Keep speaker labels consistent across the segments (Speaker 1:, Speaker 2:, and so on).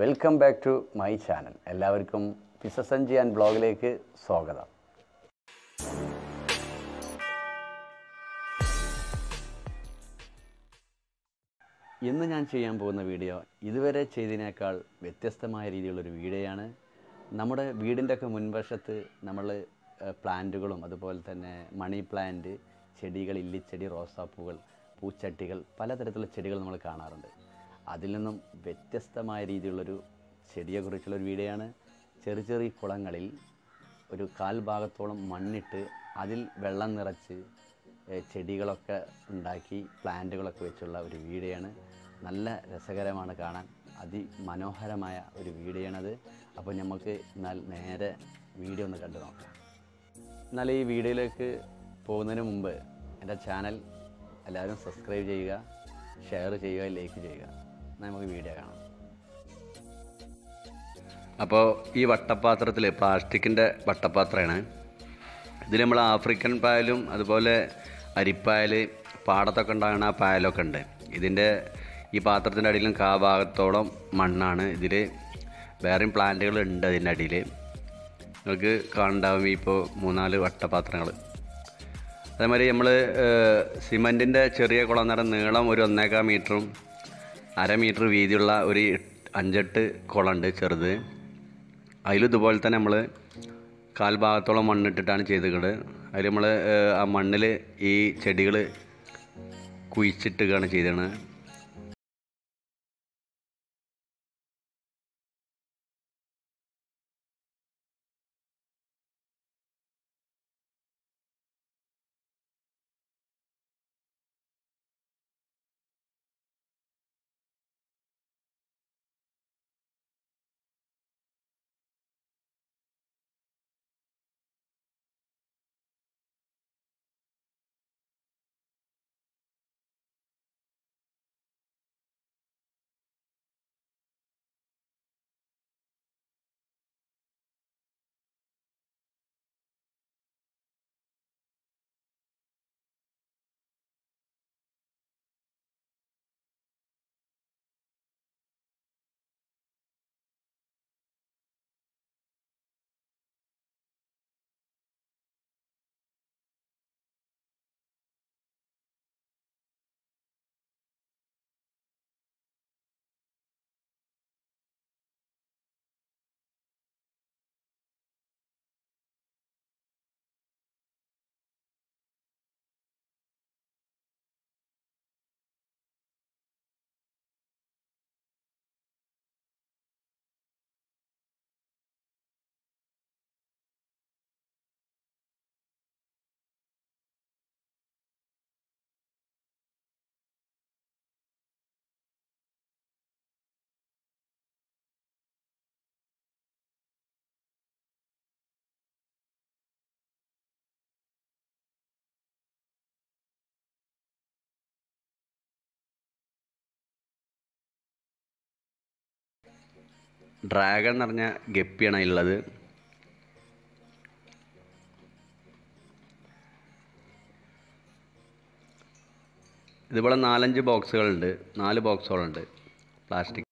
Speaker 1: welcome back to my channel എല്ലാവർക്കും പിസസഞ്ചി and ബ്ലോഗിലേക്ക് സ്വാഗതം ഇന്ന് ഞാൻ ചെയ്യാൻ പോകുന്ന വീഡിയോ ഇതുവരെ ചെയ്തതിനേക്കാൾ വ്യത്യസ്തമായ രീതിയിലുള്ളൊരു വീഡിയോയാണ് നമ്മുടെ വീടിൻ്റെ ഒക്കെ മുൻവശത്ത് നമ്മൾ പ്ലാന്റുകളും അതുപോലെ തന്നെ മണി പ്ലാന്റ് ചെടികൾ ഇല്ലിച്ചെടി റോസാപ്പൂകൾ പൂച്ചട്ടികൾ പലതരത്തിലുള്ള ചെടികൾ നമ്മൾ കാണാറുണ്ട് അതിൽ നിന്നും വ്യത്യസ്തമായ രീതിയിലുള്ളൊരു ചെടിയെക്കുറിച്ചുള്ളൊരു വീഡിയോ ആണ് ചെറിയ ചെറിയ കുളങ്ങളിൽ ഒരു കാൽ ഭാഗത്തോളം മണ്ണിട്ട് അതിൽ വെള്ളം നിറച്ച് ഏഹ് ചെടികളൊക്കെ ഉണ്ടാക്കി പ്ലാന്റുകളൊക്കെ വെച്ചുള്ള ഒരു വീഡിയോയാണ് നല്ല രസകരമാണ് കാണാൻ അതിമനോഹരമായ ഒരു വീഡിയോയാണത് അപ്പോൾ നമുക്ക് എന്നാൽ നേരെ വീഡിയോ ഒന്ന് കണ്ടു നോക്കാം എന്നാൽ ഈ വീഡിയോയിലേക്ക് പോകുന്നതിന് മുമ്പ് എൻ്റെ ചാനൽ എല്ലാവരും സബ്സ്ക്രൈബ് ചെയ്യുക ഷെയർ ചെയ്യുക ലൈക്ക് ചെയ്യുക എന്നാൽ നമുക്ക് വീഡിയോ കാണാം
Speaker 2: അപ്പോൾ ഈ വട്ടപാത്രത്തിൽ പ്ലാസ്റ്റിക്കിൻ്റെ വട്ടപാത്രമാണ് ഇതിൽ നമ്മൾ ആഫ്രിക്കൻ പായലും അതുപോലെ അരിപ്പായൽ പാടത്തൊക്കെ ഉണ്ടാകുന്ന ആ പായലൊക്കെ ഉണ്ട് ഇതിൻ്റെ ഈ പാത്രത്തിൻ്റെ അടിയിലും കാ ഭാഗത്തോളം മണ്ണാണ് ഇതിൽ വേറെയും പ്ലാന്റുകൾ ഉണ്ട് അതിൻ്റെ അടിയിൽ നിങ്ങൾക്ക് കാണുണ്ടാവും ഇപ്പോൾ മൂന്നാല് വട്ടപാത്രങ്ങൾ അതേമാതിരി നമ്മൾ സിമൻറ്റിൻ്റെ ചെറിയ കുളം നിറം നീളം ഒരു ഒന്നേകാൽ മീറ്ററും അര മീറ്റർ വീതിയുള്ള ഒരു അഞ്ചെട്ട് കുളമുണ്ട് ചെറുത് അതിലും ഇതുപോലെ തന്നെ നമ്മൾ കാൽഭാഗത്തോളം മണ്ണിട്ടിട്ടാണ് ചെയ്തിട്ടുള്ളത് അതിൽ നമ്മൾ ആ മണ്ണിൽ ഈ ചെടികൾ കുഴിച്ചിട്ടുകയാണ് ചെയ്തത് ഡ്രാഗൺ എന്ന് പറഞ്ഞ ഗപ്പിയാണ് ഉള്ളത് ഇതുപോലെ നാലഞ്ച് ബോക്സുകളുണ്ട് നാല് ബോക്സുകളുണ്ട് പ്ലാസ്റ്റിക്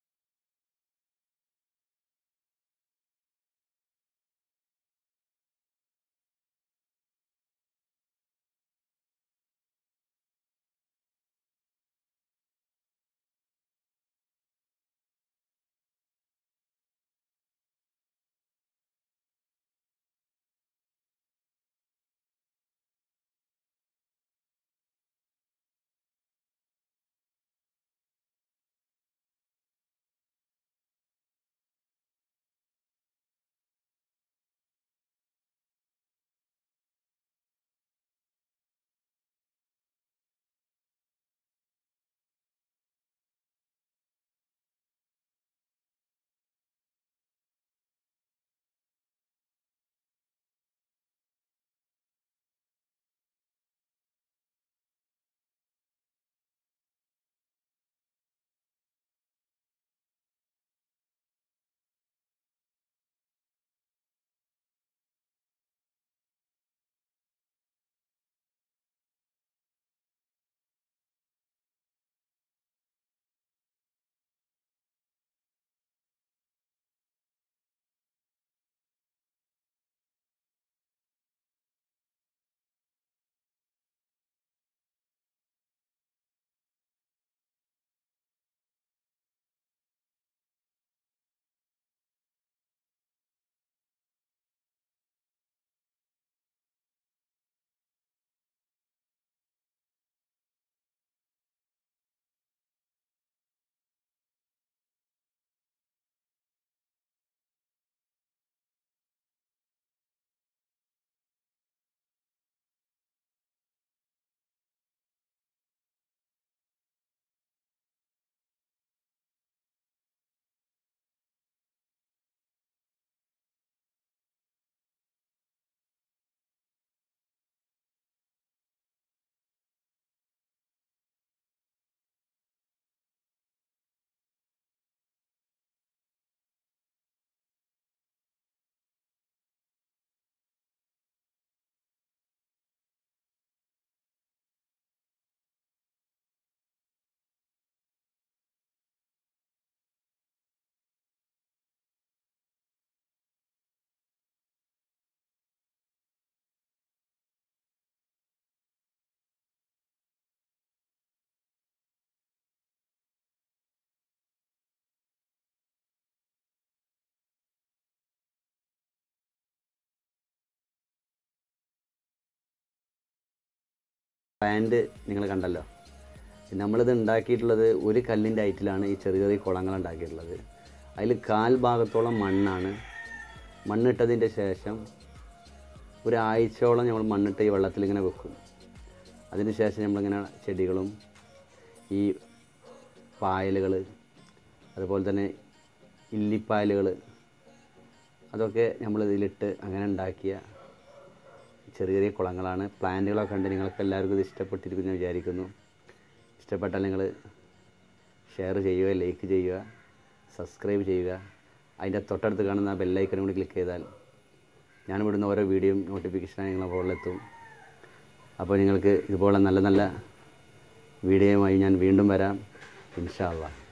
Speaker 1: പ്ലാന്റ് നിങ്ങൾ കണ്ടല്ലോ നമ്മളിത് ഉണ്ടാക്കിയിട്ടുള്ളത് ഒരു കല്ലിൻ്റെ ഐറ്റിലാണ് ഈ ചെറിയ ചെറിയ കുളങ്ങൾ ഉണ്ടാക്കിയിട്ടുള്ളത് അതിൽ കാൽ ഭാഗത്തോളം മണ്ണാണ് മണ്ണിട്ടതിൻ്റെ ശേഷം ഒരാഴ്ചയോളം നമ്മൾ മണ്ണിട്ട് ഈ വെള്ളത്തിൽ ഇങ്ങനെ വെക്കും അതിന് ശേഷം നമ്മളിങ്ങനെ ചെടികളും ഈ പായലുകൾ അതുപോലെ തന്നെ ഇല്ലിപ്പായലുകൾ അതൊക്കെ നമ്മൾ ഇതിലിട്ട് അങ്ങനെ ഉണ്ടാക്കിയ ചെറിയ ചെറിയ കുളങ്ങളാണ് പ്ലാന്റുകളൊക്കെ ഉണ്ട് നിങ്ങൾക്ക് എല്ലാവർക്കും ഇത് ഇഷ്ടപ്പെട്ടിരിക്കുന്നു എന്ന് വിചാരിക്കുന്നു ഇഷ്ടപ്പെട്ടാൽ നിങ്ങൾ ഷെയർ ചെയ്യുക ലൈക്ക് ചെയ്യുക സബ്സ്ക്രൈബ് ചെയ്യുക അതിൻ്റെ തൊട്ടടുത്ത് കാണുന്ന ബെല്ലൈക്കനും കൂടി ക്ലിക്ക് ചെയ്താൽ ഞാൻ വിടുന്ന ഓരോ വീഡിയോയും നോട്ടിഫിക്കേഷനായി നിങ്ങളെ ഫോണിലെത്തും അപ്പോൾ നിങ്ങൾക്ക് ഇതുപോലെ നല്ല നല്ല വീഡിയോയുമായി ഞാൻ വീണ്ടും വരാം ഇൻഷാ അള്ളാഹ്